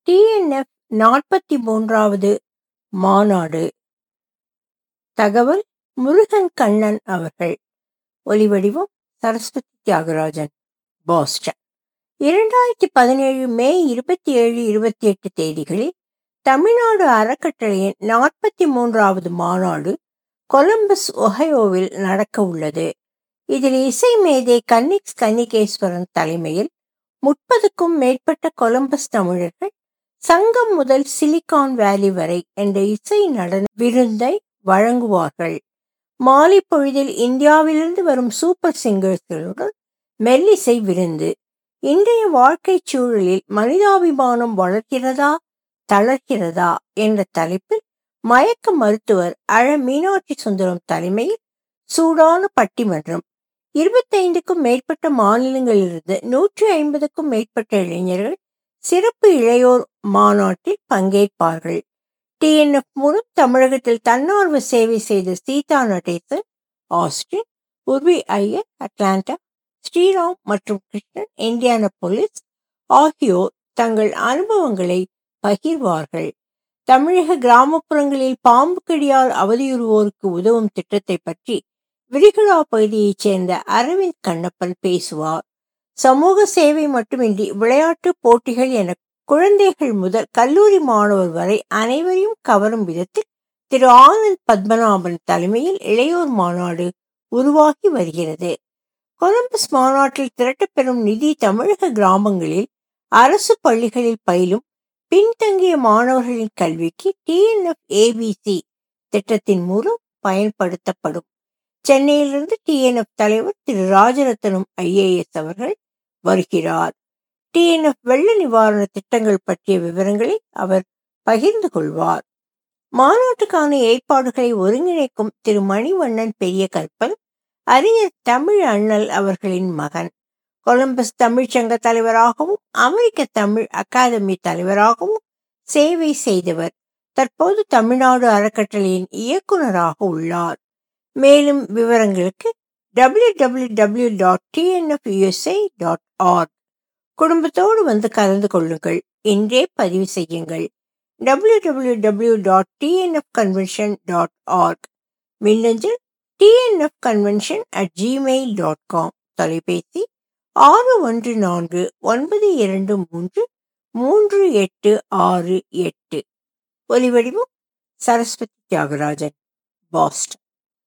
TNF நாற்பத்தி மூன்றாவது மாநாடு தகவல் முருகன் கண்ணன் அவர்கள் ஒலிவடிவம் சரஸ்வதி தியாகராஜன் பாஸ்டன் இரண்டாயிரத்தி பதினேழு மே இருபத்தி ஏழு இருபத்தி எட்டு தேதிகளில் தமிழ்நாடு அறக்கட்டளையின் நாற்பத்தி மூன்றாவது மாநாடு கொலம்பஸ் ஒஹயோவில் நடக்க உள்ளது இதில் இசை மேதை கன்னிக்ஸ் கன்னிகேஸ்வரன் தலைமையில் முப்பதுக்கும் மேற்பட்ட கொலம்பஸ் தமிழர்கள் சங்கம் முதல் சிலிகான் வேலி வரை என்ற இசை நடன விருந்தை வழங்குவார்கள் மாலை பொழுதில் இந்தியாவிலிருந்து வரும் சூப்பர் சிங்கர்ஸ்களுடன் மெல்லிசை விருந்து இன்றைய வாழ்க்கை சூழலில் மனிதாபிமானம் வளர்கிறதா தளர்கிறதா என்ற தலைப்பில் மயக்க மருத்துவர் அழ மீனாட்சி சுந்தரம் தலைமையில் சூடான பட்டிமன்றம் இருபத்தைந்துக்கும் மேற்பட்ட மாநிலங்களிலிருந்து நூற்றி ஐம்பதுக்கும் மேற்பட்ட இளைஞர்கள் சிறப்பு இளையோர் மாநாட்டில் பங்கேற்பார்கள் டிஎன்எஃப் மூலம் தமிழகத்தில் தன்னார்வ சேவை செய்த சீதா நடேசன் ஆஸ்டின் உர்வி ஐயர் அட்லாண்டா ஸ்ரீராம் மற்றும் கிருஷ்ணன் இந்தியானா போலீஸ் ஆகியோர் தங்கள் அனுபவங்களை பகிர்வார்கள் தமிழக கிராமப்புறங்களில் பாம்பு கடியால் அவதியுறுவோருக்கு உதவும் திட்டத்தை பற்றி விரிகுடா பகுதியைச் சேர்ந்த அரவிந்த் கண்ணப்பன் பேசுவார் சமூக சேவை மட்டுமின்றி விளையாட்டு போட்டிகள் என குழந்தைகள் முதல் கல்லூரி மாணவர் வரை அனைவரையும் கவரும் விதத்தில் திரு ஆனந்த் பத்மநாபன் தலைமையில் இளையோர் மாநாடு உருவாகி வருகிறது கொலம்பஸ் மாநாட்டில் திரட்டப்பெறும் நிதி தமிழக கிராமங்களில் அரசு பள்ளிகளில் பயிலும் பின்தங்கிய மாணவர்களின் கல்விக்கு டிஎன்எஃப் ஏபிசி திட்டத்தின் மூலம் பயன்படுத்தப்படும் சென்னையிலிருந்து டிஎன்எஃப் தலைவர் திரு ராஜரத்னம் ஐஏஎஸ் அவர்கள் வருகிறார் டிஎன்எஃப் வெள்ள நிவாரண திட்டங்கள் பற்றிய விவரங்களை அவர் பகிர்ந்து கொள்வார் மாநாட்டுக்கான ஏற்பாடுகளை ஒருங்கிணைக்கும் திரு மணிவண்ணன் பெரிய கற்பன் அறிஞர் தமிழ் அண்ணல் அவர்களின் மகன் கொலம்பஸ் தமிழ்ச்சங்க தலைவராகவும் அமெரிக்க தமிழ் அகாதமி தலைவராகவும் சேவை செய்தவர் தற்போது தமிழ்நாடு அறக்கட்டளையின் இயக்குநராக உள்ளார் மேலும் விவரங்களுக்கு W W W dot TNFUSI dot org குடும்பத்தோடு வந்து கலந்து கொள்ளுங்கள் இன்றே பதிவு செய்யுங்கள் W W W dot TNF convention dot org மின்னஞ்சல் TNF convention at Gmail dot com தொலைபேசி ஆறு ஒன்று நான்கு ஒன்பது இரண்டு மூன்று மூன்று எட்டு ஆறு எட்டு ஒலிவடிவம் சரஸ்வதி தியாகராஜன் பாஸ்டன்